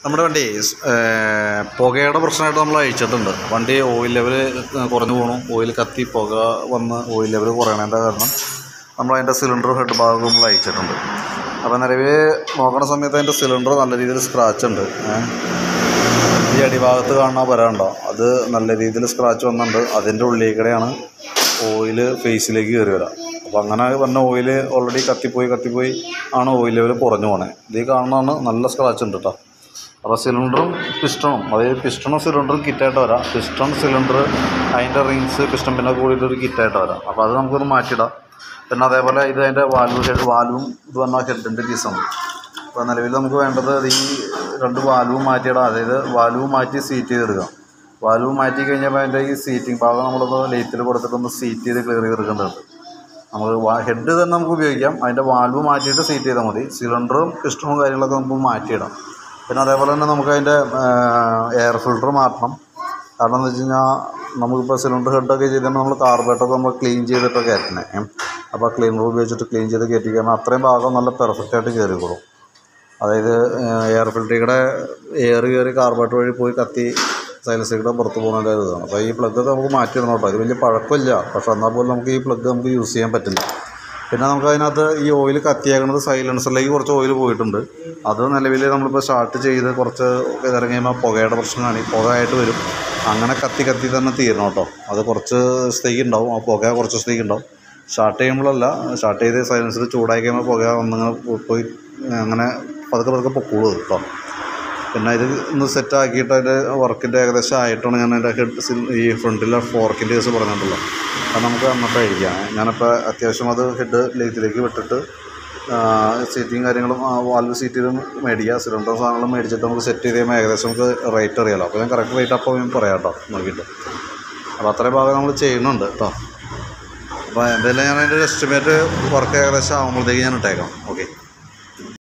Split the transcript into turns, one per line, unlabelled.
നമ്മുടെ വണ്ടി ഏർ, പുകയുടെ പ്രശ്നമായിട്ട് നമ്മൾ അഴിച്ചിട്ടുണ്ട് വണ്ടി ഓയിൽ ലെവൽ കുറഞ്ഞു പോകണം ഓയിൽ കത്തി പുക വന്ന് ഓയിൽ ലെവൽ കുറയണതിൻ്റെ കാരണം നമ്മൾ അതിൻ്റെ സിലിണ്ടർ ഹെഡ് ഭാഗം നമ്മൾ അഴിച്ചിട്ടുണ്ട് അപ്പോൾ നിലവിൽ നോക്കണ സമയത്ത് അതിൻ്റെ സിലിണ്ടർ നല്ല രീതിയിൽ സ്ക്രാച്ച് ഉണ്ട് ഏഹ്. ഈ അടിഭാഗത്ത് കാണുന്ന വരാണ്ടോ അത് നല്ല രീതിയിൽ സ്ക്രാച്ച് വന്നിട്ടുണ്ട് അതിൻ്റെ ഉള്ളിലേക്കൂടെയാണ് ഓയിൽ ഫേസിലേക്ക് കയറി വരാം അപ്പോൾ അങ്ങനെ വന്ന ഓയിൽ ഓൾറെഡി കത്തിപ്പോയി കത്തിപ്പോയി ആണ് ഓയിൽ ലെവൽ കുറഞ്ഞു പോണേ ഇത് ഈ കാണുന്നതാണ് നല്ല സ്ക്രാച്ച് ഉണ്ട് കേട്ടോ അപ്പോൾ സിലിണ്ടറും പിസ്റ്റണും അതായത് പിസ്റ്റണും സിലിണ്ടറും കിറ്റായിട്ട് വരാം പിസ്റ്റൺ സിലിണ്ടർ അതിൻ്റെ റിങ്സ് പിസ്റ്റൺ പിന്നെ കൂടിയിട്ട് ഒരു കിറ്റായിട്ട് വരാം അപ്പോൾ അത് നമുക്കൊന്ന് മാറ്റിയിടാം പിന്നെ അതേപോലെ ഇത് അതിൻ്റെ വാൽവ് ഹെഡ് വാൽവും ഇത് പറഞ്ഞാൽ ഹെഡിൻ്റെ പീസാണ് അപ്പോൾ നിലവിൽ നമുക്ക് വേണ്ടത് ഈ രണ്ട് വാൽവും മാറ്റിയിടാം അതായത് വാൽവ് മാറ്റി സീറ്റ് ചെയ്തെടുക്കാം വാൽവ് മാറ്റി കഴിഞ്ഞപ്പോൾ അതിൻ്റെ ഈ സീറ്റിംഗ് ഭാഗം നമ്മളൊന്ന് ലേറ്റിൽ കൊടുത്തിട്ടൊന്ന് സീറ്റ് ചെയ്ത് ക്ലിയർ ചെയ്തെടുക്കേണ്ടതുണ്ട് നമുക്ക് ഹെഡ് തന്നെ നമുക്ക് ഉപയോഗിക്കാം അതിൻ്റെ വാൽവ് മാറ്റിയിട്ട് സീറ്റ് ചെയ്താൽ മതി സിലിണ്ടറും പിസ്റ്റണും കാര്യങ്ങളൊക്കെ നമുക്ക് മാറ്റിയിടാം പിന്നെ അതേപോലെ തന്നെ നമുക്ക് അതിൻ്റെ എയർ ഫിൽറ്റർ മാറ്റണം കാരണം എന്ന് വെച്ച് കഴിഞ്ഞാൽ നമുക്കിപ്പോൾ സിലിണ്ടർ ഹെഡൊക്കെ ചെയ്തിട്ട് നമ്മൾ കാർബേറ്റൊക്കെ നമ്മൾ ക്ലീൻ ചെയ്തിട്ടൊക്കെ കയറ്റണേ അപ്പോൾ ക്ലീനർ ഉപയോഗിച്ചിട്ട് ക്ലീൻ ചെയ്ത് കയറ്റി കാരണം അത്രയും ഭാഗം നല്ല പെർഫെക്റ്റ് ആയിട്ട് കയറിക്കോളും അതായത് എയർ ഫിൽറ്ററിയുടെ എയർ കയറി കാർബേറ്റർ വഴി പോയി കത്തി സൈലൻസിയുടെ പുറത്ത് പോകുന്നതിൻ്റെ ഒരു ഇതാണ് അപ്പോൾ ഈ പ്ലഗ്ഗൊക്കെ നമുക്ക് മാറ്റിയിടണം കേട്ടോ ഇത് വലിയ പഴക്കമില്ല പക്ഷെ എന്നാൽ പോലും നമുക്ക് ഈ പ്ലഗ് നമുക്ക് യൂസ് ചെയ്യാൻ പറ്റില്ല പിന്നെ നമുക്ക് അതിനകത്ത് ഈ ഓയിൽ കത്തിയേക്കുന്നത് സൈലൻസറിലേക്ക് കുറച്ച് ഓയിൽ പോയിട്ടുണ്ട് അത് നിലവിൽ നമ്മളിപ്പോൾ സ്റ്റാർട്ട് ചെയ്ത് കുറച്ച് ഇറങ്ങി കഴിയുമ്പോൾ പുകയുടെ പ്രശ്നമാണ് ഈ പുകയായിട്ട് വരും അങ്ങനെ കത്തി കത്തി തന്നെ തീരണം കേട്ടോ അത് കുറച്ച് ദിവസത്തേക്ക് ഉണ്ടാവും ആ പുക കുറച്ച് ദിവസത്തേക്ക് ഉണ്ടാവും സ്റ്റാർട്ട് ചെയ്യുമ്പോഴല്ല സ്റ്റാർട്ട് ചെയ്ത് സൈലൻസർ ചൂടായി കഴിയുമ്പോൾ പുക ഒന്നിങ്ങനെ പോയി അങ്ങനെ പതുക്കെ പതുക്കെ പൊക്കോളൂ അത് കേട്ടോ പിന്നെ ഇത് ഒന്ന് സെറ്റ് ആക്കിയിട്ട് അതിൻ്റെ വർക്കിൻ്റെ ഏകദേശം ആയിട്ടാണ് ഞാൻ അതിൻ്റെ ഹെഡ് ഈ ഫ്രണ്ടിലെ ഫോർക്കിൻ്റെ കേസ് പറഞ്ഞിട്ടുള്ളത് അത് നമുക്ക് അന്നത്തെ അഴിക്കാം ഞാനിപ്പോൾ അത്യാവശ്യം അത് ഹെഡ് ലേത്തിലേക്ക് വിട്ടിട്ട് സീറ്റിങ് കാര്യങ്ങളും വാൽവ് സീറ്റിലും മേടിക്കുക സിലിണ്ടർ സാധനങ്ങളും മേടിച്ചിട്ട് നമുക്ക് സെറ്റ് ചെയ്ത് കഴിയുമ്പോൾ ഏകദേശം നമുക്ക് റേറ്റ് അറിയാലോ അപ്പോൾ ഞാൻ കറക്റ്റ് റേറ്റ് അപ്പോൾ ഞാൻ പറയാം കേട്ടോ നോക്കിയിട്ട് അപ്പോൾ അത്രയും ഭാഗം നമ്മൾ ചെയ്യുന്നുണ്ട് കേട്ടോ അപ്പോൾ എന്തായാലും ഞാൻ അതിൻ്റെ എസ്റ്റിമേറ്റ് വർക്ക് ഏകദേശം ആകുമ്പോഴത്തേക്ക് ഞാൻ ഇട്ടേക്കാം ഓക്കെ